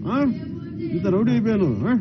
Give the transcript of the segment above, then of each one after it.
ఆ? ఇంత రౌడీ అయిపోయాను ఆ?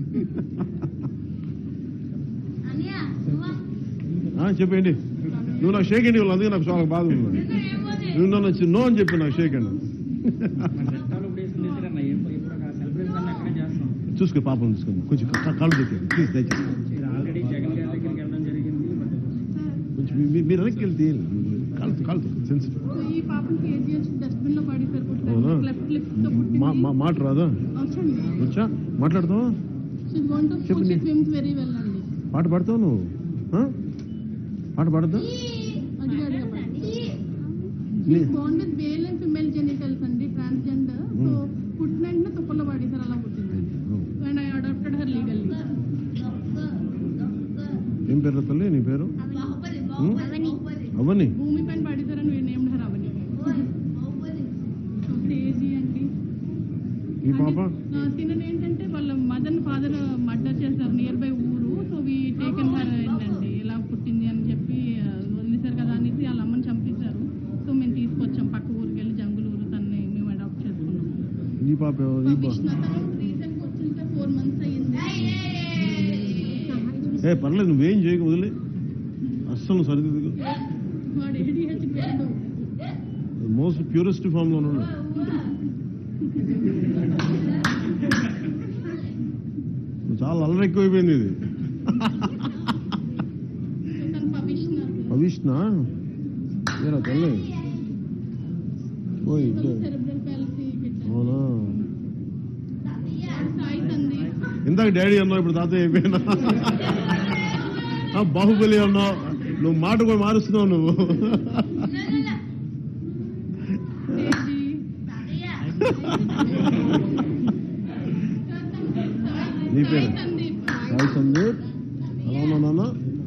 ఆ, చెప్పండి నువ్వు నాకు షేక్ అండి అందుకే నాకు చాలా బాధ ఉంది నువ్వు నన్ను వచ్చి నో అని చెప్పి నాకు షేక్ అండి చట్టాలు ఇప్పుడు వేసింది అన్న ఎప్పుడు సెలబ్రేషన్ అన్న అక్కడే చేస్తాం చూసుకో పాపం చూసుకోండి కొంచెం క- కాళ్ళు చెప్పండి ప్లీజ్ దయచేసి ఇది ఆల్రెడీ జగన్ గారి దగ్గరికి వెళ్ళడం జరిగింది బట్ కొంచెం మీ- మీ- మీరు వెనక్కి వెళ్తే కాలుతో కాలుతో సెన్సిటివ్ సో ఈ పాపను కేజీహెచ్ డస్ట్బిన్ లో పడేసారు అవునా? పుట్టిన లెఫ్ట్ లిప్ తో పుట్టింది మా మా- మాట రాదా వచ్చండి వచ్చా మాట్లాడతావా షీస్ గోన్ టు చెప్పు స్కూల్ నీ- స్విమ్స్ వెరీ వెల్ అండి పాట పాడతావు నువ్వు ఆ? పాట పాడద్దా అడిగాడు నీ- born with male and female genitals అండి ట్రాన్స్జెండర్ సో పుట్టిన వెంటనే తుప్పల్లో పడేసారు అలా పుట్టింది and I adopted her legally ఏం పేరు తల్లి నీ పేరు ఉం? అవని భూమి పైన పడేసారని named her Avani so crazy అండి ఈ పాప తినని ఏంటంటే వాళ్ళ మదర్ ఫాదర్ మర్డర్ చేశారు నియర్ బై ఊరు సో వి టేకెన్ హర్ ఏంటండి ఇలా పుట్టింది అని చెప్పి ఆ, వదిలేశారు కదా అనేసి వాళ్ళ అమ్మని చంపేశారు సో మేము తీసుకొచ్చాం పక్క ఊరికి వెళ్ళి జంగుల ఊరు తన్ని మేము అడాప్ట్ చేసుకున్నాం ఈ పాప ఎవరు? ఈ పాప రీసెంట్ వచ్చింటే ఫోర్ మంత్స్ అయ్యింది ఏ పర్లేదు నువ్వేం చేయక వదిలే అస్సలు సరిదిద్దు వాడు ఏడిహెచ్ పేరు మోస్ట్ ప్యూరెస్ట్ ఫామ్ లో ఉన్నాడు నువ్వు చాలా అల్లరి ఎక్కువైపోయింది ఇది తన పవిష్నర్ అవిష్నా ఏరా తల్లి ఓయ్ ఇదే. సెరెబ్రల్ పాలసీ అవునా సాయి సందీప్ ఇందాక డాడీ అన్నావు ఇప్పుడు తాతయ్య అయిపోయినా ఆ, బాహుబలి అన్నావు నువ్వు మాట కూడా మారుస్తున్నావు నువ్వు తేజీ నీ పేరు? సాయి సందీప్ రాయ్ సందీప్ ఎలా ఉన్నా నాన్న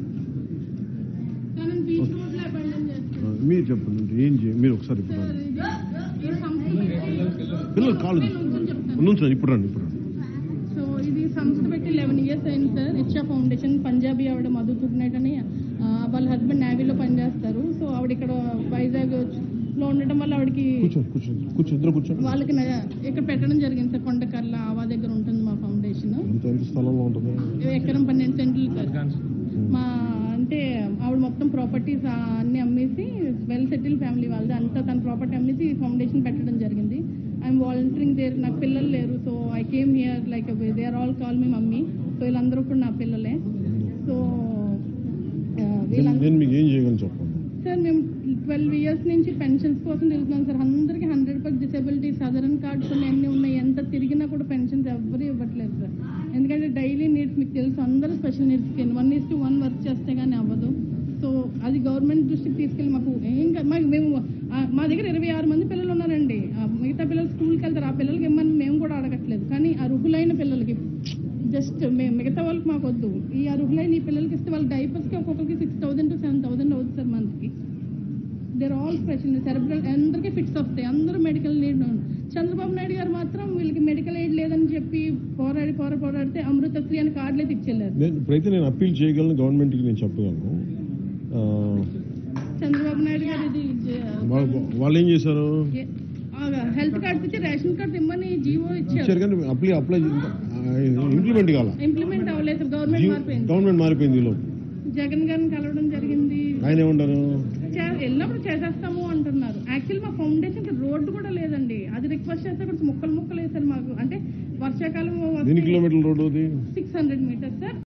తనని బీచ్ రోడ్ లో అబండన్ చేస్తారు ఆ, మీరు చెప్పండి ఏం చేయ మీరు ఒకసారి ఇప్పుడు సార్ రండి. ఇది ఈ సంస్థ పెట్టి పిల్లలు కాలు నుంచొని చెప్తాను నుంచోండి ఇప్పుడు రండి ఇప్పుడు రండి సో ఇది సంస్థ పెట్టి లెవెన్ ఇయర్స్ అయింది సార్ ఇచ్చా ఫౌండేషన్ పంజాబీ ఆవిడ మధు తుగ్నైట్ అని ఆ, వాళ్ళ హస్బెండ్ నేవీలో పనిచేస్తారు సో ఆవిడ ఇక్కడ వైజాగ్ లో ఉండటం వల్ల ఆవిడకి కూర్చోండి కూర్చోండి కూర్చో ఇద్దరు కూర్చోండి వాళ్ళకి న- ఇక్కడ పెట్టడం జరిగింది సార్ కొండకర్ల ఆవా దగ్గర ఉంటుంది మా ఫౌండేషన్ ఎంత ఎంత స్థలంలో ఉంటుంది ఎకరం పన్నెండు సెంట్లు సార్ మా అంటే ఆవిడ మొత్తం ప్రాపర్టీస్ అన్ని అమ్మేసి వెల్ సెటిల్ ఫ్యామిలీ వాళ్ళది అంతా తన ప్రాపర్టీ అమ్మేసి ఫౌండేషన్ పెట్టడం జరిగింది ఐఎమ్ వాలంటీరింగ్ దేర్ నాకు పిల్లలు లేరు so I came here like they are all call me mummy so వీళ్ళందరూ కూడా నా పిల్లలే సో నేను వీళ్ళందరూ నేను మీకు ఏం చేయగలను చెప్పండి సార్ మేము ట్వెల్వ్ ఇయర్స్ నుంచి పెన్షన్స్ కోసం తిరుగుతున్నాం సార్ అందరికీ హండ్రెడ్ పర్సెంట్ డిసెబిలిటీ సదరన్ కార్డ్స్ ఉన్నాయి అన్నీ ఉన్నాయి ఎంత తిరిగినా కూడా పెన్షన్స్ ఎవ్వరూ ఇవ్వట్లేదు సార్ ఎందుకంటే డైలీ నీడ్స్ మీకు తెలుసు అందరూ స్పెషల్ నీడ్స్ కింద one is to one work చేస్తే కానీ అవ్వదు సో అది గవర్నమెంట్ దృష్టికి తీసుకెళ్ళి మాకు ఏం కా- మాకు మేము ఆ, మా దగ్గర ఇరవై ఆరు మంది పిల్లలు ఉన్నారండి ఆ, మిగతా పిల్లలు స్కూల్కి వెళ్తారు ఆ పిల్లలకి ఇమ్మని మేము కూడా అడగట్లేదు కానీ అర్హులైన పిల్లలకి జస్ట్ మేము మిగతా వాళ్ళకి మాకు వద్దు ఈ అర్హులైన ఈ పిల్లలకి ఇస్తే వాళ్ళ డైపర్స్కి ఒక్కొక్కరికి six thousand to seven thousand అవుతుంది సార్ మంత్కి దేర్ ఆల్ స్పెషల్ సెరబ్రల్ అందరికీ ఫిట్స్ వస్తాయి అందరూ మెడికల్ నీడ్ చంద్రబాబు నాయుడు గారు మాత్రం వీళ్ళకి మెడికల్ ఎయిడ్ లేదని చెప్పి పోరాడి పోరా పోరాడితే అమృతశ్రీ అని కార్డులే తెచ్చెళ్ళారు నేను ఇప్పుడైతే నేను అప్పీల్ చేయగలను గవర్నమెంట్కి నేను చెప్పగలను ఆ, చంద్రబాబు నాయుడు గారు ఇది వాళ్ళు వాళ్ళు ఏం చేశారు హెల్త్ కార్డ్స్ ఇచ్చి రేషన్ కార్డ్ ఇమ్మని జీవో ఇచ్చారు ఇచ్చారు కానీ అప్లై అప్లై ఇంప్లిమెంట్ కాల ఇంప్లిమెంట్ అవ్వలేదు గవర్నమెంట్ మారిపోయింది గవర్నమెంట్ మారిపోయింది ఈలో జగన్ గారిని కలవడం జరిగింది ఆయన ఏమంటారు చే- వెళ్ళినప్పుడు చేసేస్తాము అంటున్నారు యాక్చువల్ మా ఫౌండేషన్ రోడ్డు కూడా లేదండి అది రిక్వెస్ట్ చేస్తే కొంచెం ముక్కలు ముక్కలు వేశారు మాకు అంటే వర్షాకాలం ఎన్ని కిలోమీటర్ల రోడ్డు అది సిక్స్ హండ్రెడ్ మీటర్స్ సార్